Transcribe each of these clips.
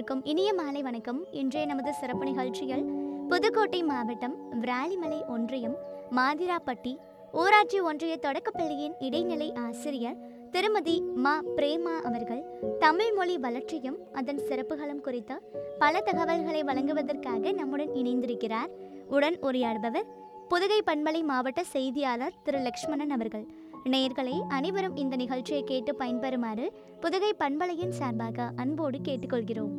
அனைவருக்கும் இனிய மாலை வணக்கம் இன்றைய நமது சிறப்பு நிகழ்ச்சியில் புதுக்கோட்டை மாவட்டம் விராலிமலை ஒன்றியம் மாதிராப்பட்டி ஊராட்சி ஒன்றிய தொடக்கப்பள்ளியின் இடைநிலை ஆசிரியர் திருமதி மா பிரேமா அவர்கள் தமிழ் மொழி வளர்ச்சியும் அதன் சிறப்புகளும் குறித்த பல தகவல்களை வழங்குவதற்காக நம்முடன் இணைந்திருக்கிறார் உடன் உரையாடுபவர் புதுகை பண்பலை மாவட்ட செய்தியாளர் திரு லக்ஷ்மணன் அவர்கள் நேயர்களே அனைவரும் இந்த நிகழ்ச்சியை கேட்டு பயன்பெறுமாறு புதுகை பண்பலையின் சார்பாக அன்போடு கேட்டுக்கொள்கிறோம்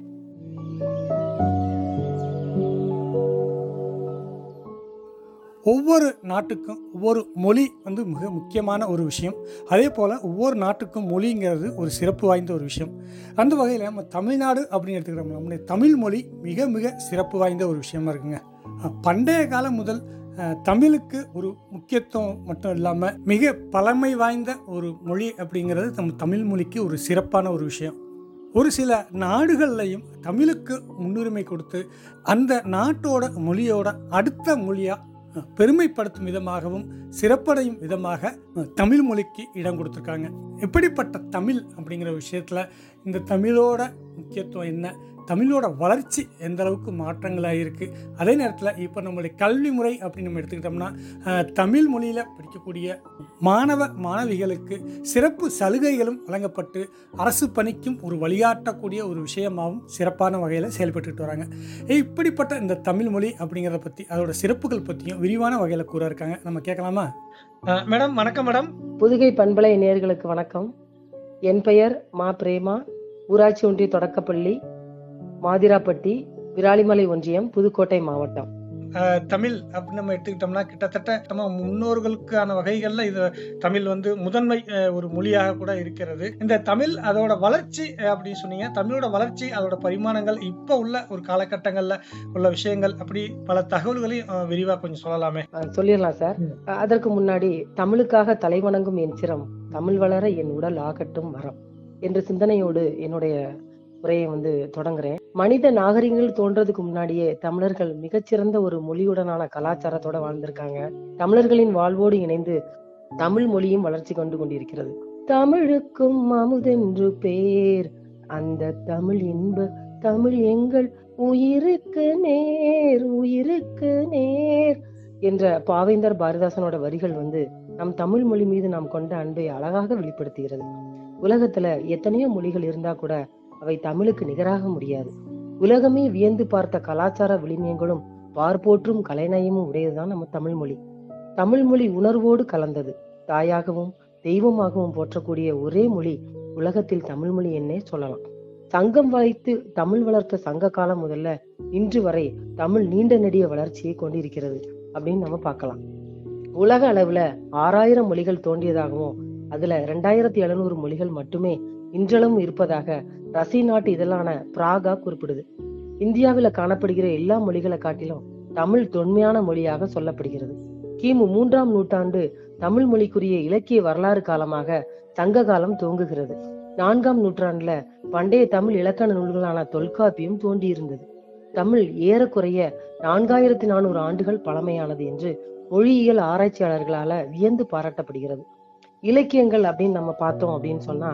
ஒவ்வொரு நாட்டுக்கும் ஒவ்வொரு மொழி வந்து மிக முக்கியமான ஒரு விஷயம் அதே போல் ஒவ்வொரு நாட்டுக்கும் மொழிங்கிறது ஒரு சிறப்பு வாய்ந்த ஒரு விஷயம் அந்த வகையில் நம்ம தமிழ்நாடு அப்படின்னு எடுத்துக்கிறோம் நம்முடைய தமிழ் மொழி மிக மிக சிறப்பு வாய்ந்த ஒரு விஷயமா இருக்குங்க அஹ் பண்டைய காலம் முதல் அஹ், தமிழுக்கு ஒரு முக்கியத்துவம் மட்டும் இல்லாமல் மிக பழமை வாய்ந்த ஒரு மொழி அப்படிங்கிறது நம்ம தமிழ் மொழிக்கு ஒரு சிறப்பான ஒரு விஷயம் ஒரு சில நாடுகள்லையும் தமிழுக்கு முன்னுரிமை கொடுத்து அந்த நாட்டோட மொழியோட அடுத்த மொழியாக பெருமைப்படுத்தும் விதமாகவும் சிறப்படையும் விதமாக அஹ், தமிழ் மொழிக்கு இடம் கொடுத்துருக்காங்க எப்படிப்பட்ட தமிழ் அப்படிங்கிற விஷயத்தில் இந்த தமிழோட முக்கியத்துவம் என்ன தமிழோட வளர்ச்சி எந்த அளவுக்கு மாற்றங்களாக இருக்குது அதே நேரத்தில் இப்போ நம்மளுடைய கல்வி முறை அப்படின்னு நம்ம எடுத்துக்கிட்டோம்னா அஹ், தமிழ் மொழியில் படிக்கக்கூடிய மாணவ மாணவிகளுக்கு சிறப்பு சலுகைகளும் வழங்கப்பட்டு அரசு பணிக்கும் ஒரு வழிகாட்டக்கூடிய ஒரு விஷயமாகவும் சிறப்பான வகையில் செயல்பட்டுட்டு வராங்க இப்படிப்பட்ட இந்த தமிழ் மொழி அப்படிங்கிறத பற்றி அதோட சிறப்புகள் பற்றியும் விரிவான வகையில் கூற இருக்காங்க நம்ம கேட்கலாமா மேடம் வணக்கம் மேடம் புதுகை பண்பலை நேயர்களுக்கு வணக்கம் என் பெயர் மா பிரேமா ஊராட்சி ஒன்றிய தொடக்கப்பள்ளி மாதிராப்பட்டி விராலிமலை ஒன்றியம் புதுக்கோட்டை மாவட்டம் தமிழ் அப்படின்னு நம்ம எடுத்துக்கிட்டோம்னா கிட்டத்தட்ட நம்ம முன்னோர்களுக்கான வகைகளில் இது தமிழ் வந்து முதன்மை அஹ், ஒரு மொழியாக கூட இருக்கிறது இந்த தமிழ் அதோட வளர்ச்சி அஹ், அப்படின்னு சொன்னீங்க தமிழோட வளர்ச்சி அதோட பரிமாணங்கள் இப்போ உள்ள ஒரு காலகட்டங்களில் உள்ள விஷயங்கள் அப்படி பல தகவல்களையும் அஹ், விரிவா கொஞ்சம் சொல்லலாமே அஹ் சொல்லிடலாம் சார் ம். அஹ் அதற்கு முன்னாடி தமிழுக்காக தலைவணங்கும் என் சிரம் தமிழ் வளர என் உடல் ஆகட்டும் மரம் என்ற சிந்தனையோடு என்னுடைய உரையை வந்து தொடங்குறேன் மனித நாகரிகங்கள் தோன்றதுக்கு முன்னாடியே தமிழர்கள் மிகச்சிறந்த ஒரு மொழியுடனான கலாச்சாரத்தோட வாழ்ந்திருக்காங்க தமிழர்களின் வாழ்வோடு இணைந்து தமிழ் மொழியும் வளர்ச்சி கொண்டு கொண்டிருக்கிறது தமிழுக்கும் அமுதென்று பேர் அந்த தமிழ் இன்ப தமிழ் எங்கள் உயிருக்கு நேர் உயிருக்கு நேர் என்ற பாவேந்தர் பாரதிதாசனோட வரிகள் வந்து நம் தமிழ் மொழி மீது நாம் கொண்ட அன்பை அழகாக வெளிப்படுத்துகிறது உலகத்துல எத்தனையோ மொழிகள் இருந்தா கூட அவை தமிழுக்கு நிகராக முடியாது உலகமே வியந்து பார்த்த கலாச்சார விளிமியங்களும் பார்ப்போற்றும் கலைநயமும் உடையதுதான் நம்ம தமிழ் மொழி தமிழ் மொழி உணர்வோடு கலந்தது தாயாகவும் தெய்வமாகவும் போற்றக்கூடிய ஒரே மொழி உலகத்தில் தமிழ் மொழி என்னே சொல்லலாம் சங்கம் வைத்து தமிழ் வளர்த்த சங்க காலம் முதல்ல இன்று வரை தமிழ் நீண்ட நெடிய வளர்ச்சியை கொண்டிருக்கிறது அப்படின்னு நம்ம பார்க்கலாம் உலக அளவுல ஆறாயிரம் மொழிகள் தோன்றியதாகவும் அதுல ரெண்டாயிரத்தி எழுநூறு மொழிகள் மட்டுமே இன்றளவும் இருப்பதாக ரஷ்ய நாட்டு இதழான பிராகா குறிப்பிடுது இந்தியாவில காணப்படுகிற எல்லா மொழிகளை காட்டிலும் தமிழ் தொன்மையான மொழியாக சொல்லப்படுகிறது கிமு மூன்றாம் நூற்றாண்டு தமிழ் மொழிக்குரிய இலக்கிய வரலாறு காலமாக சங்க காலம் துவங்குகிறது நான்காம் நூற்றாண்டுல பண்டைய தமிழ் இலக்கண நூல்களான தொல்காப்பியம் தோன்றியிருந்தது தமிழ் ஏறக்குறைய நான்காயிரத்தி நானூறு ஆண்டுகள் பழமையானது என்று மொழியியல் ஆராய்ச்சியாளர்களால வியந்து பாராட்டப்படுகிறது இலக்கியங்கள் அப்படின்னு நம்ம பார்த்தோம் அப்படின்னு சொன்னா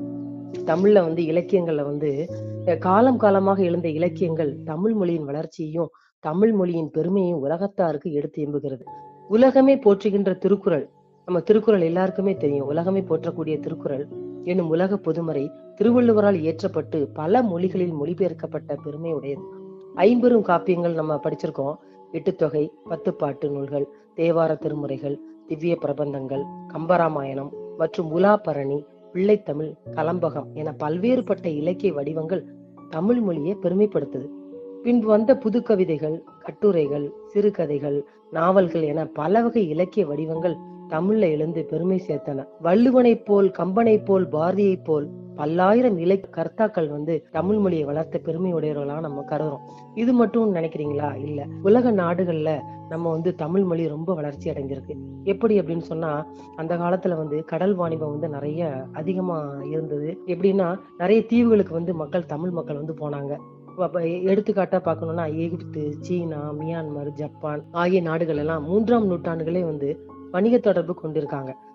தமிழ்ல வந்து இலக்கியங்கள்ல வந்து அஹ், காலம் காலமாக எழுந்த இலக்கியங்கள் தமிழ் மொழியின் வளர்ச்சியையும் தமிழ் மொழியின் பெருமையையும் உலகத்தாருக்கு எடுத்து எம்புகிறது உலகமே போற்றுகின்ற திருக்குறள் நம்ம திருக்குறள் எல்லாருக்குமே தெரியும் உலகமே போற்றக்கூடிய திருக்குறள் என்னும் உலக பொதுமறை திருவள்ளுவரால் இயற்றப்பட்டு பல மொழிகளில் மொழிபெயர்க்கப்பட்ட பெருமை உடையது ஐம்பெரும் காப்பியங்கள் நம்ம படிச்சிருக்கோம் எட்டுத்தொகை பத்துப்பாட்டு நூல்கள் தேவார திருமுறைகள் திவ்ய பிரபந்தங்கள் கம்பராமாயணம் மற்றும் உலாபரணி பிள்ளைத்தமிழ் கலம்பகம் என பல்வேறுபட்ட இலக்கிய வடிவங்கள் தமிழ் மொழியை பெருமைப்படுத்துது பின்பு வந்த புது கவிதைகள் கட்டுரைகள் சிறுகதைகள் நாவல்கள் என பல வகை இலக்கிய வடிவங்கள் தமிழ்ல எழுந்து பெருமை சேர்த்தன வள்ளுவனைப் போல் கம்பனைப் போல் பாரதியைப் போல் பல்லாயிரம் இலை கர்த்தாக்கள் வந்து தமிழ் மொழியை வளர்த்த பெருமையுடையவர்களா நம்ம கருதுறோம் இது மட்டும் நினைக்கிறீங்களா இல்ல உலக நாடுகள்ல நம்ம வந்து தமிழ் மொழி ரொம்ப வளர்ச்சி அடைஞ்சிருக்கு எப்படி அப்படின்னு சொன்னா அந்த காலத்துல வந்து கடல் வாணிபம் வந்து நிறைய அதிகமா இருந்தது எப்படின்னா நிறைய தீவுகளுக்கு வந்து மக்கள் தமிழ் மக்கள் வந்து போனாங்க அப்ப எடுத்துக்காட்டா பார்க்கணும்னா எகிப்து சீனா மியான்மர் ஜப்பான் ஆகிய நாடுகள் எல்லாம் மூன்றாம் நூற்றாண்டுகளே வந்து வணிக தொடர்பு கொண்டிருக்காங்க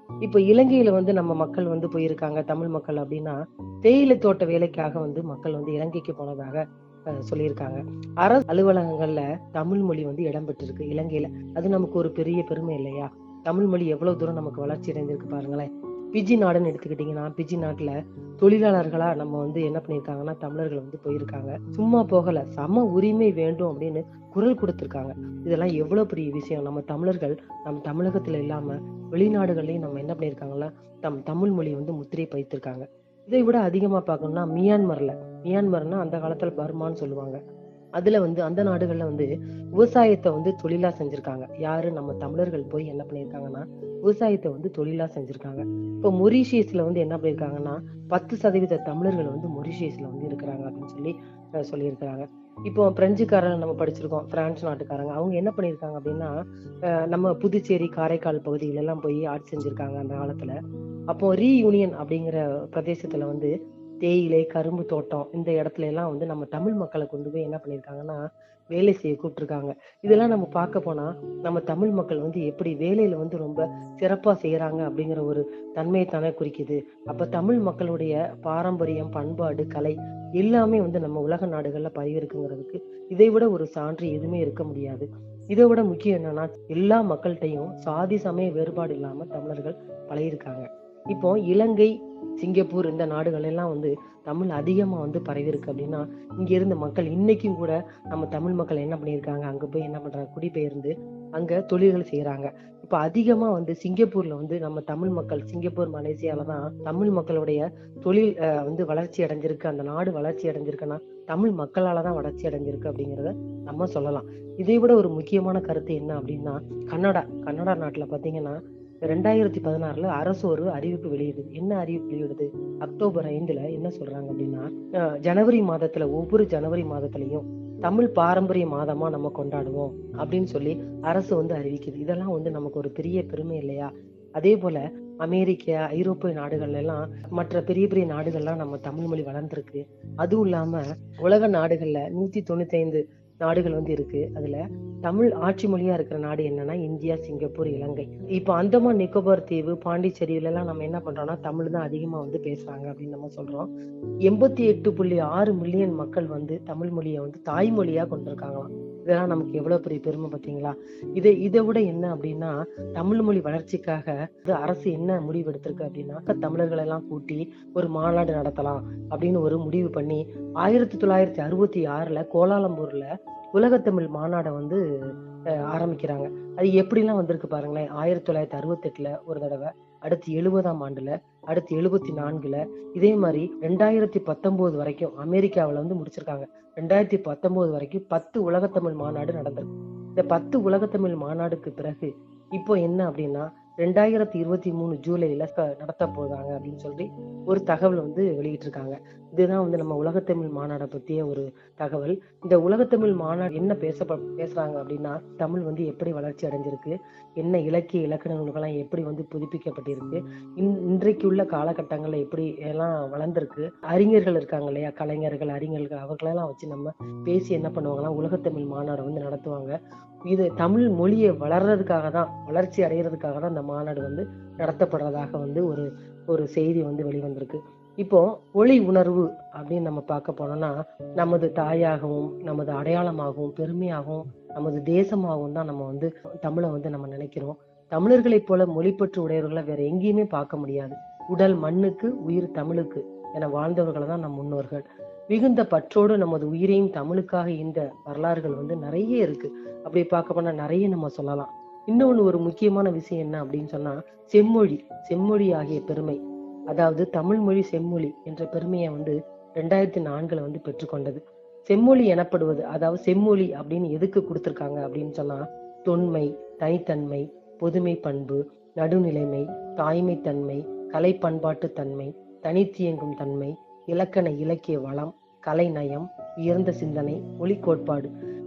இப்போ இலங்கையில வந்து நம்ம மக்கள் வந்து போயிருக்காங்க தமிழ் மக்கள் அப்படின்னா தேயிலை தோட்ட வேலைக்காக வந்து மக்கள் வந்து இலங்கைக்கு போனதாக அஹ், சொல்லியிருக்காங்க அரசு அலுவலகங்கள்ல தமிழ் மொழி வந்து இடம்பெற்றிருக்கு இலங்கையில அது நமக்கு ஒரு பெரிய பெருமை இல்லையா தமிழ் மொழி எவ்வளவு தூரம் நமக்கு வளர்ச்சி அடைந்திருக்கு பாருங்களேன் பிஜி நாடுன்னு எடுத்துக்கிட்டீங்கன்னா பிஜி நாட்டுல தொழிலாளர்களா நம்ம வந்து என்ன பண்ணியிருக்காங்கன்னா தமிழர்கள் வந்து போயிருக்காங்க சும்மா போகல சம உரிமை வேண்டும் அப்படின்னு குரல் கொடுத்திருக்காங்க இதெல்லாம் எவ்வளவு பெரிய விஷயம் நம்ம தமிழர்கள் நம்ம தமிழகத்துல இல்லாம வெளிநாடுகள்லயும் நம்ம என்ன பண்ணியிருக்காங்கன்னா தம் தமிழ் மொழி வந்து முத்திரை பதித்திருக்காங்க இதை விட அதிகமா பார்க்கணும்னா மியான்மர்ல மியான்மர்னா அந்த காலத்துல பர்மான்னு சொல்லுவாங்க அதுல வந்து அந்த நாடுகள்ல வந்து விவசாயத்தை வந்து தொழிலா செஞ்சிருக்காங்க யாரு நம்ம தமிழர்கள் போய் என்ன பண்ணியிருக்காங்கன்னா விவசாயத்தை வந்து தொழிலா செஞ்சிருக்காங்க இப்போ மொரீஷியஸ்ல வந்து என்ன பண்ணியிருக்காங்கன்னா பத்து சதவீத தமிழர்கள் வந்து மொரீஷியஸ்ல வந்து இருக்கிறாங்க அப்படின்னு சொல்லி அஹ், சொல்லியிருக்கிறாங்க இப்போ பிரெஞ்சுக்காரங்க நம்ம படிச்சிருக்கோம் பிரான்ஸ் நாட்டுக்காரங்க அவங்க என்ன பண்ணியிருக்காங்க அப்படின்னா அஹ், நம்ம புதுச்சேரி காரைக்கால் பகுதியில எல்லாம் போய் ஆட்சி செஞ்சிருக்காங்க அந்த காலத்துல அப்போ ரீயூனியன் அப்படிங்கிற பிரதேசத்துல வந்து தேயிலை கரும்பு தோட்டம் இந்த இடத்துல எல்லாம் வந்து நம்ம தமிழ் மக்களை கொண்டு போய் என்ன பண்ணியிருக்காங்கன்னா வேலை செய்ய கூப்பிட்டுருக்காங்க இதெல்லாம் நம்ம பார்க்க போனா நம்ம தமிழ் மக்கள் வந்து எப்படி வேலையில வந்து ரொம்ப சிறப்பா செய்யறாங்க அப்படிங்கிற ஒரு தன்மையை தானே குறிக்குது அப்ப தமிழ் மக்களுடைய பாரம்பரியம் பண்பாடு கலை எல்லாமே வந்து நம்ம உலக நாடுகள்ல பதிவு இருக்குங்கிறதுக்கு இதை விட ஒரு சான்று எதுவுமே இருக்க முடியாது இதை விட முக்கியம் என்னன்னா எல்லா மக்கள்கிட்டையும் சாதி சமய வேறுபாடு இல்லாம தமிழர்கள் பழகிருக்காங்க இப்போ இலங்கை சிங்கப்பூர் இந்த நாடுகள் எல்லாம் வந்து தமிழ் அதிகமா வந்து பரவி இருக்கு அப்படின்னா இங்க இருந்த மக்கள் இன்னைக்கும் கூட நம்ம தமிழ் மக்கள் என்ன பண்ணியிருக்காங்க அங்க போய் என்ன பண்றாங்க குடிபெயர்ந்து அங்க தொழில்கள் செய்யறாங்க இப்ப அதிகமா வந்து சிங்கப்பூர்ல வந்து நம்ம தமிழ் மக்கள் சிங்கப்பூர் மலேசியால தான் தமிழ் மக்களுடைய தொழில் அஹ், வந்து வளர்ச்சி அடைஞ்சிருக்கு அந்த நாடு வளர்ச்சி அடைஞ்சிருக்குன்னா தமிழ் மக்களால தான் வளர்ச்சி அடைஞ்சிருக்கு அப்படிங்கிறத நம்ம சொல்லலாம் இதை விட ஒரு முக்கியமான கருத்து என்ன அப்படின்னா கன்னடா கன்னடா நாட்டுல பாத்தீங்கன்னா ரெண்டாயிரத்தி பதினாறுல அரசு ஒரு அறிவிப்பு வெளியிடுது என்ன அறிவிப்பு வெளியிடுது அக்டோபர் ஐந்துல என்ன சொல்றாங்க அப்படின்னா அஹ், ஜனவரி மாதத்துல ஒவ்வொரு ஜனவரி மாதத்துலயும் தமிழ் பாரம்பரிய மாதமா நம்ம கொண்டாடுவோம் அப்படின்னு சொல்லி அரசு வந்து அறிவிக்குது இதெல்லாம் வந்து நமக்கு ஒரு பெரிய பெருமை இல்லையா அதே போல அமெரிக்க ஐரோப்பிய நாடுகள்ல எல்லாம் மற்ற பெரிய பெரிய நாடுகள்லாம் நம்ம தமிழ் மொழி வளர்ந்துருக்கு அதுவும் இல்லாம உலக நாடுகள்ல நூத்தி தொண்ணூத்தி ஐந்து நாடுகள் வந்து இருக்கு அதுல தமிழ் ஆட்சி மொழியா இருக்கிற நாடு என்னன்னா இந்தியா சிங்கப்பூர் இலங்கை இப்போ அந்தமான் நிக்கோபார் தீவு பாண்டிச்சேரியில எல்லாம் நம்ம என்ன பண்றோம்னா தமிழ் தான் அதிகமா வந்து பேசுறாங்க அப்படின்னு நம்ம சொல்றோம் எண்பத்தி எட்டு புள்ளி ஆறு மில்லியன் மக்கள் வந்து தமிழ் மொழியை வந்து தாய்மொழியா கொண்டிருக்காங்களாம் இதெல்லாம் நமக்கு எவ்வளவு பெரிய பெருமை பாத்தீங்களா இதை இதை விட என்ன அப்படின்னா தமிழ் மொழி வளர்ச்சிக்காக இது அரசு என்ன முடிவு எடுத்திருக்கு அப்படின்னா தமிழர்களை எல்லாம் கூட்டி ஒரு மாநாடு நடத்தலாம் அப்படின்னு ஒரு முடிவு பண்ணி ஆயிரத்தி தொள்ளாயிரத்தி அறுபத்தி ஆறுல கோலாலம்பூர்ல உலகத்தமிழ் மாநாடை வந்து அஹ், ஆரம்பிக்கிறாங்க அது எப்படிலாம் வந்திருக்கு பாருங்களேன் ஆயிரத்தி தொள்ளாயிரத்தி அறுபத்தெட்டுல ஒரு தடவை அடுத்து எழுபதாம் ஆண்டுல அடுத்து எழுபத்தி நான்குல இதே மாதிரி ரெண்டாயிரத்தி பத்தொன்பது வரைக்கும் அமெரிக்காவுல வந்து முடிச்சிருக்காங்க ரெண்டாயிரத்தி பத்தொன்பது வரைக்கும் பத்து உலகத்தமிழ் மாநாடு நடந்திருக்கு இந்த பத்து உலகத்தமிழ் மாநாடுக்கு பிறகு இப்போ என்ன அப்படின்னா ரெண்டாயிரத்தி இருபத்தி மூணு ஜூலைல க- நடத்த போறாங்க அப்படின்னு சொல்லி ஒரு தகவல் வந்து வெளியிட்டிருக்காங்க இதுதான் வந்து நம்ம உலகத்தமிழ் மாநாடை பத்திய ஒரு தகவல் இந்த உலகத்தமிழ் மாநாடு என்ன பேச பேசுறாங்க அப்படின்னா தமிழ் வந்து எப்படி வளர்ச்சி அடைஞ்சிருக்கு என்ன இலக்கிய இலக்கண நூல்கள்லாம் எப்படி வந்து புதுப்பிக்கப்பட்டிருக்கு இன்- இன்றைக்கு உள்ள காலகட்டங்கள்ல எப்படி எல்லாம் வளர்ந்திருக்கு அறிஞர்கள் இருக்காங்க இல்லையா கலைஞர்கள் அறிஞர்கள் அவர்களெல்லாம் வச்சு நம்ம பேசி என்ன பண்ணுவாங்கன்னா உலகத்தமிழ் மாநாடு வந்து நடத்துவாங்க இது தமிழ் மொழியை வளர்றதுக்காக தான் வளர்ச்சி அடைகிறதுக்காக தான் இந்த மாநாடு வந்து நடத்தப்படுறதாக வந்து ஒரு ஒரு செய்தி வந்து வெளிவந்திருக்கு இப்போ ஒளி உணர்வு அப்படின்னு நம்ம பார்க்க போனோம்னா நமது தாயாகவும் நமது அடையாளமாகவும் பெருமையாகவும் நமது தேசமாகவும் தான் நம்ம வந்து தமிழை வந்து நம்ம நினைக்கிறோம் தமிழர்களைப் போல மொழிப்பற்று உடையவர்களை வேற எங்கேயுமே பார்க்க முடியாது உடல் மண்ணுக்கு உயிர் தமிழுக்கு என வாழ்ந்தவர்களை தான் நம் முன்னோர்கள் மிகுந்த பற்றோடு நமது உயிரையும் தமிழுக்காக இந்த வரலாறுகள் வந்து நிறைய இருக்கு அப்படி பார்க்க போனா நிறைய நம்ம சொல்லலாம் இன்னொன்னு ஒரு முக்கியமான விஷயம் என்ன அப்படின்னு சொன்னா செம்மொழி செம்மொழி ஆகிய பெருமை அதாவது தமிழ் மொழி செம்மொழி என்ற பெருமையை வந்து ரெண்டாயிரத்தி நான்குல வந்து பெற்றுக்கொண்டது செம்மொழி எனப்படுவது அதாவது செம்மொழி அப்படின்னு எதுக்கு கொடுத்திருக்காங்க அப்படின்னு சொன்னா தொன்மை தனித்தன்மை பொதுமை பண்பு நடுநிலைமை தாய்மைத்தன்மை கலை பண்பாட்டு தன்மை தனித்தியங்கும் தன்மை இலக்கண இலக்கிய வளம் கலை நயம் உயர்ந்த சிந்தனை ஒளி கோட்பாடு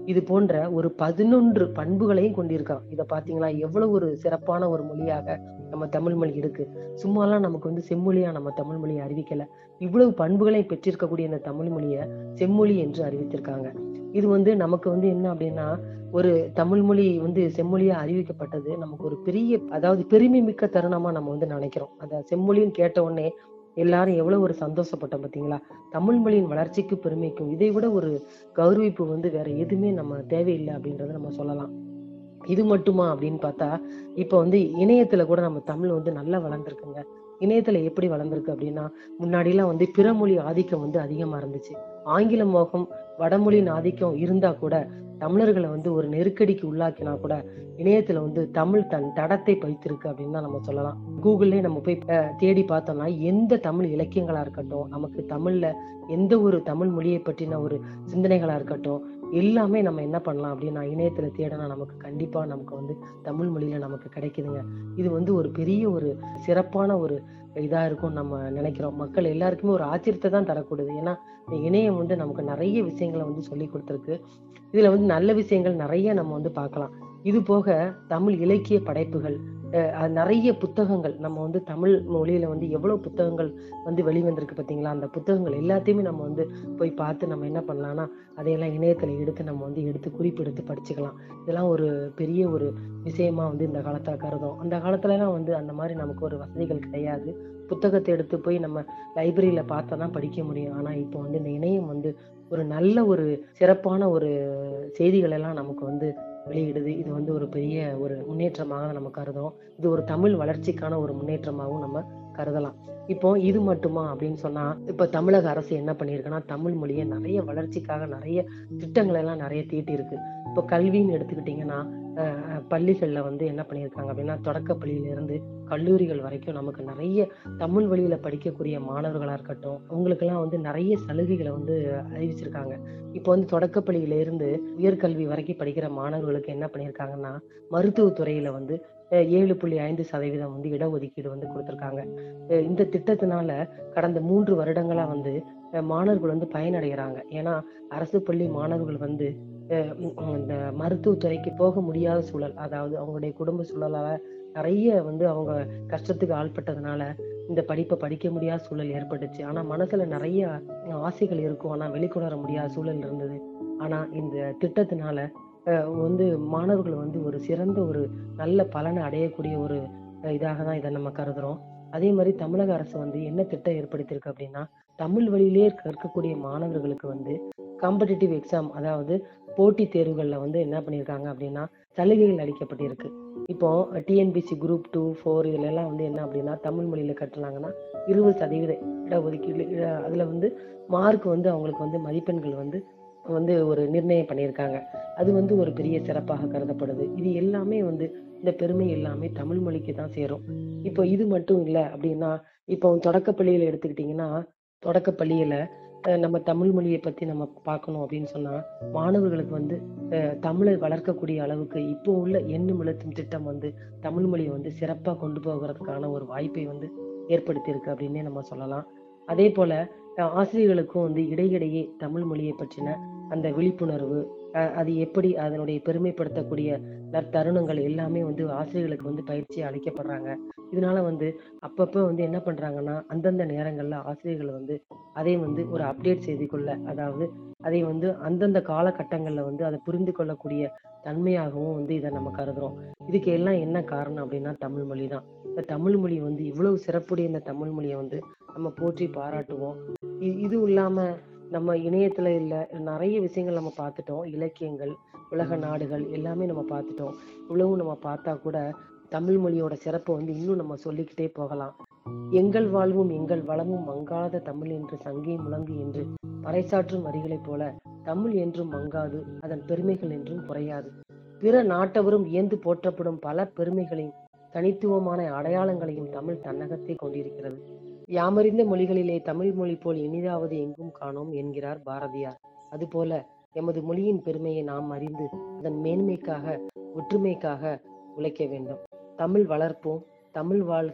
இது போன்ற ஒரு பதினொன்று பண்புகளையும் கொண்டிருக்கான் இத பாத்தீங்களா எவ்வளவு ஒரு சிறப்பான ஒரு மொழியாக நம்ம தமிழ் மொழி இருக்கு சும்மாலாம் நமக்கு வந்து செம்மொழியா நம்ம தமிழ் மொழியை அறிவிக்கல இவ்வளவு பண்புகளை பெற்றிருக்கக்கூடிய இந்த தமிழ் மொழியை செம்மொழி என்று அறிவித்திருக்காங்க இது வந்து நமக்கு வந்து என்ன அப்படின்னா ஒரு தமிழ் மொழி வந்து செம்மொழியா அறிவிக்கப்பட்டது நமக்கு ஒரு பெரிய அதாவது பெருமை மிக்க தருணமா நம்ம வந்து நினைக்கிறோம் அந்த செம்மொழின்னு கேட்ட உடனே எல்லாரும் எவ்வளவு ஒரு சந்தோஷப்பட்டோம் பாத்தீங்களா தமிழ் மொழியின் வளர்ச்சிக்கு பெருமைக்கும் இதை விட ஒரு கௌரவிப்பு வந்து வேற எதுவுமே நம்ம தேவையில்லை அப்படின்றத நம்ம சொல்லலாம் இது மட்டுமா அப்படின்னு பார்த்தா இப்ப வந்து இணையத்துல கூட நம்ம தமிழ் வந்து நல்லா வளர்ந்துருக்குங்க இணையத்துல எப்படி வளர்ந்துருக்கு அப்படின்னா முன்னாடி எல்லாம் வந்து பிற மொழி ஆதிக்கம் வந்து அதிகமா இருந்துச்சு ஆங்கில மோகம் வடமொழியின் ஆதிக்கம் இருந்தா கூட தமிழர்களை வந்து ஒரு நெருக்கடிக்கு உள்ளாக்கினா கூட இணையத்துல வந்து தமிழ் தன் தடத்தை பதித்திருக்கு அப்படின்னு தான் நம்ம சொல்லலாம் கூகுள்லயே நம்ம போய் அஹ், தேடி பார்த்தோம்னா எந்த தமிழ் இலக்கியங்களா இருக்கட்டும் நமக்கு தமிழ்ல எந்த ஒரு தமிழ் மொழியை பற்றின ஒரு சிந்தனைகளா இருக்கட்டும் எல்லாமே நம்ம என்ன பண்ணலாம் அப்படின்னா இணையத்துல தேடினா நமக்கு கண்டிப்பா நமக்கு வந்து தமிழ் மொழியில நமக்கு கிடைக்குதுங்க இது வந்து ஒரு பெரிய ஒரு சிறப்பான ஒரு இதா இருக்கும் நம்ம நினைக்கிறோம் மக்கள் எல்லாருக்குமே ஒரு ஆச்சரியத்தை தான் தரக்கூடியது ஏன்னா இந்த இணையம் வந்து நமக்கு நிறைய விஷயங்களை வந்து சொல்லி கொடுத்துருக்கு இதுல வந்து நல்ல விஷயங்கள் நிறைய நம்ம வந்து பார்க்கலாம் இது போக தமிழ் இலக்கிய படைப்புகள் அஹ் அது நிறைய புத்தகங்கள் நம்ம வந்து தமிழ் மொழியில வந்து எவ்வளவு புத்தகங்கள் வந்து வெளிவந்திருக்கு பாத்தீங்களா அந்த புத்தகங்கள் எல்லாத்தையுமே நம்ம வந்து போய் பார்த்து நம்ம என்ன பண்ணலாம்னா அதையெல்லாம் இணையத்துல எடுத்து நம்ம வந்து எடுத்து குறிப்பெடுத்து படிச்சுக்கலாம் இதெல்லாம் ஒரு பெரிய ஒரு விஷயமா வந்து இந்த காலத்துல கருதும் அந்த காலத்துல எல்லாம் வந்து அந்த மாதிரி நமக்கு ஒரு வசதிகள் கிடையாது புத்தகத்தை எடுத்து போய் நம்ம லைப்ரரியில பார்த்தா தான் படிக்க முடியும் ஆனா இப்போ வந்து இந்த இணையம் வந்து ஒரு நல்ல ஒரு சிறப்பான ஒரு செய்திகள் எல்லாம் நமக்கு வந்து வெளியிடுது இது வந்து ஒரு பெரிய ஒரு முன்னேற்றமாக நம்ம கருதும் இது ஒரு தமிழ் வளர்ச்சிக்கான ஒரு முன்னேற்றமாகவும் நம்ம கருதலாம் இப்போ இது மட்டுமா அப்படின்னு சொன்னா இப்ப தமிழக அரசு என்ன பண்ணியிருக்குன்னா தமிழ் மொழியை நிறைய வளர்ச்சிக்காக நிறைய திட்டங்கள் எல்லாம் நிறைய தீட்டி இருக்கு இப்போ கல்வின்னு எடுத்துக்கிட்டிங்கன்னா அஹ், அஹ், பள்ளிகள்ல வந்து என்ன பண்ணியிருக்காங்க அப்படின்னா தொடக்க பள்ளியில இருந்து கல்லூரிகள் வரைக்கும் நமக்கு நிறைய தமிழ் வழியில படிக்கக்கூடிய மாணவர்களா இருக்கட்டும் அவங்களுக்கெல்லாம் வந்து நிறைய சலுகைகளை வந்து அறிவிச்சிருக்காங்க இப்போ வந்து தொடக்கப்பள்ளியில இருந்து உயர்கல்வி வரைக்கும் படிக்கிற மாணவர்களுக்கு என்ன பண்ணியிருக்காங்கன்னா மருத்துவத்துறையில வந்து அஹ், ஏழு புள்ளி ஐந்து சதவீதம் வந்து இடஒதுக்கீடு வந்து கொடுத்திருக்காங்க அஹ், இந்த திட்டத்தினால கடந்த மூன்று வருடங்களா வந்து அஹ், மாணவர்கள் வந்து பயனடைகிறாங்க ஏன்னா அரசு பள்ளி மாணவர்கள் வந்து அஹ், உம், உம், இந்த மருத்துவத்துறைக்கு போக முடியாத சூழல் அதாவது அவங்களுடைய குடும்ப சூழலால நிறைய வந்து அவங்க கஷ்டத்துக்கு ஆள்பட்டதுனால இந்த படிப்பை படிக்க முடியாத சூழல் ஏற்பட்டுச்சு ஆனா மனசுல நிறைய ஆசைகள் இருக்கும் ஆனா வெளிக்கொணர முடியாத சூழல் இருந்தது ஆனா இந்த திட்டத்தினால அஹ், வந்து மாணவர்கள் வந்து ஒரு சிறந்த ஒரு நல்ல பலனை அடையக்கூடிய ஒரு அஹ், இதாக தான் இதை நம்ம கருதுறோம் அதே மாதிரி தமிழக அரசு வந்து என்ன திட்டம் ஏற்படுத்தியிருக்கு அப்படின்னா தமிழ் வழியிலே கற்கக்கூடிய மாணவர்களுக்கு வந்து காம்படிட்டிவ் எக்ஸாம் அதாவது போட்டித் தேர்வுகள்ல வந்து என்ன பண்ணியிருக்காங்க அப்படின்னா சலுகைகள் அளிக்கப்பட்டிருக்கு இப்போ டிஎன்பிசி குரூப் டூ ஃபோர் இதுல எல்லாம் வந்து என்ன அப்படின்னா தமிழ் மொழியில கட்டுனாங்கன்னா இருபது சதவீத இடஒதுக்கீடு இட- அதுல வந்து மார்க் வந்து அவங்களுக்கு வந்து மதிப்பெண்கள் வந்து வந்து ஒரு நிர்ணயம் பண்ணியிருக்காங்க அது வந்து ஒரு பெரிய சிறப்பாக கருதப்படுது இது எல்லாமே வந்து இந்த பெருமை எல்லாமே தமிழ் மொழிக்கு தான் சேரும் இப்போ இது மட்டும் இல்ல அப்படின்னா இப்போ தொடக்கப்பள்ளியில எடுத்துக்கிட்டிங்கன்னா தொடக்கப்பள்ளியில அஹ், நம்ம தமிழ் மொழியை பத்தி நம்ம பார்க்கணும் அப்படின்னு சொன்னா மாணவர்களுக்கு வந்து அஹ், தமிழை வளர்க்கக்கூடிய அளவுக்கு இப்போ உள்ள எண்ணும் எழுத்தும் திட்டம் வந்து தமிழ் மொழியை வந்து சிறப்பா கொண்டு போகிறதுக்கான ஒரு வாய்ப்பை வந்து ஏற்படுத்தியிருக்கு அப்படின்னே நம்ம சொல்லலாம் அதே போல அஹ், ஆசிரியர்களுக்கும் வந்து இடையிடையே தமிழ் மொழியை பற்றின அந்த விழிப்புணர்வு அஹ், அது எப்படி அதனுடைய பெருமைப்படுத்தக்கூடிய நற்தருணங்கள் எல்லாமே வந்து ஆசிரியர்களுக்கு வந்து பயிற்சி அளிக்கப்படுறாங்க இதனால வந்து அப்பப்ப வந்து என்ன பண்றாங்கன்னா அந்தந்த நேரங்கள்ல ஆசிரியர்கள் வந்து அதை வந்து ஒரு அப்டேட் செய்து கொள்ள அதாவது அதை வந்து அந்தந்த காலகட்டங்கள்ல வந்து அதை புரிந்து கொள்ளக்கூடிய தன்மையாகவும் வந்து இதை நம்ம கருதுறோம் இதுக்கு எல்லாம் என்ன காரணம் அப்படின்னா தமிழ் மொழி தான் இந்த தமிழ் மொழி வந்து இவ்வளவு சிறப்புடைய இந்த தமிழ் மொழியை வந்து நம்ம போற்றி பாராட்டுவோம் இ- இது இல்லாம நம்ம இணையத்துல இல்ல நிறைய விஷயங்கள் நம்ம பார்த்துட்டோம் இலக்கியங்கள் உலக நாடுகள் எல்லாமே நம்ம பார்த்துட்டோம் இவ்வளவும் நம்ம பார்த்தா கூட தமிழ் மொழியோட சிறப்பை வந்து இன்னும் நம்ம சொல்லிக்கிட்டே போகலாம் எங்கள் வாழ்வும் எங்கள் வளமும் மங்காத தமிழ் என்று சங்கே முழங்கு என்று பறைசாற்றும் வரிகளைப் போல தமிழ் என்றும் மங்காது அதன் பெருமைகள் என்றும் குறையாது பிற நாட்டவரும் வியந்து போற்றப்படும் பல பெருமைகளையும் தனித்துவமான அடையாளங்களையும் தமிழ் தன்னகத்தை கொண்டிருக்கிறது யாமறிந்த மொழிகளிலே தமிழ் மொழி போல் இனிதாவது எங்கும் காணோம் என்கிறார் பாரதியார் அதுபோல எமது மொழியின் பெருமையை நாம் அறிந்து அதன் மேன்மைக்காக ஒற்றுமைக்காக உழைக்க வேண்டும் தமிழ் வளர்ப்போம் தமிழ் வாழ்க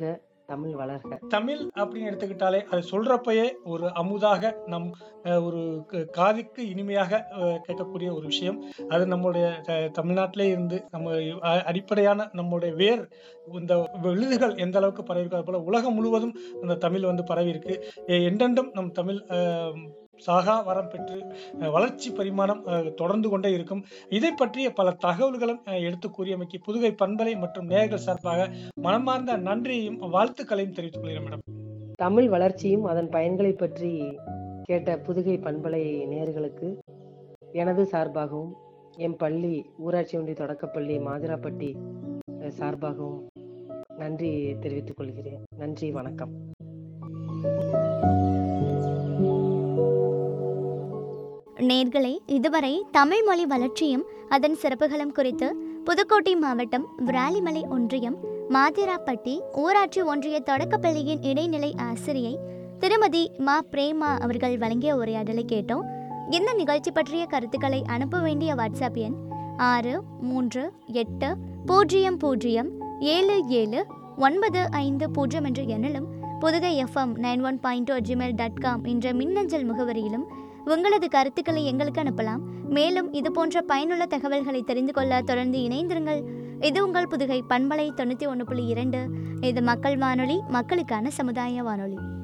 தமிழ் வளர்க தமிழ் அப்படின்னு எடுத்துக்கிட்டாலே அது சொல்றப்பயே ஒரு அமுதாக நம் அஹ், ஒரு க- காதுக்கு இனிமையாக அஹ், கேட்கக்கூடிய ஒரு விஷயம் அது நம்முடைய த- தமிழ்நாட்டிலே இருந்து நம்ம அ- அடிப்படையான நம்முடைய வேர் இந்த விழுதுகள் எந்த அளவுக்கு பரவி இருக்கோ அது போல உலகம் முழுவதும் அந்த தமிழ் வந்து பரவி இருக்கு எ- என்றென்றும் நம் தமிழ் அஹ், சாகா வரம் பெற்று அஹ், வளர்ச்சி பரிமாணம் அஹ், தொடர்ந்து கொண்டே இருக்கும் இதை பற்றிய பல தகவல்களும் அஹ், எடுத்து கூறியமைக்கு புதுகை பண்பலை மற்றும் நேயர்கள் சார்பாக மனமார்ந்த நன்றியையும் வாழ்த்துக்களையும் தெரிவித்துக் கொள்கிறேன் மேடம் தமிழ் வளர்ச்சியும் அதன் பயன்களை பற்றி கேட்ட புதுகை பண்பலை நேயர்களுக்கு எனது சார்பாகவும் என் பள்ளி ஊராட்சி ஒன்றிய தொடக்கப்பள்ளி மாதிராப்பட்டி அஹ், சார்பாகவும் நன்றி தெரிவித்துக் கொள்கிறேன் நன்றி வணக்கம் நேர்களே இதுவரை தமிழ் மொழி வளர்ச்சியும் அதன் சிறப்புகளும் குறித்து புதுக்கோட்டை மாவட்டம் விராலிமலை ஒன்றியம் மாதிராப்பட்டி ஊராட்சி ஒன்றிய தொடக்கப்பள்ளியின் இடைநிலை ஆசிரியை திருமதி மா பிரேமா அவர்கள் வழங்கிய உரையாடலை கேட்டோம் இந்த நிகழ்ச்சி பற்றிய கருத்துக்களை அனுப்ப வேண்டிய வாட்ஸ்அப் எண் ஆறு மூன்று எட்டு பூஜ்ஜியம் பூஜ்ஜியம் ஏழு ஏழு ஒன்பது ஐந்து பூஜ்ஜியம் என்ற எண்ணிலும் Pudugai FM nine one point gmail dot com என்ற மின்னஞ்சல் முகவரியிலும் உங்களது கருத்துக்களை எங்களுக்கு அனுப்பலாம் மேலும் இது போன்ற பயனுள்ள தகவல்களை தெரிந்து கொள்ள தொடர்ந்து இணைந்திருங்கள் இது உங்கள் புதுகை பண்பலை தொண்ணூற்றி ஒன்று புள்ளி இரண்டு இது மக்கள் வானொலி மக்களுக்கான சமுதாய வானொலி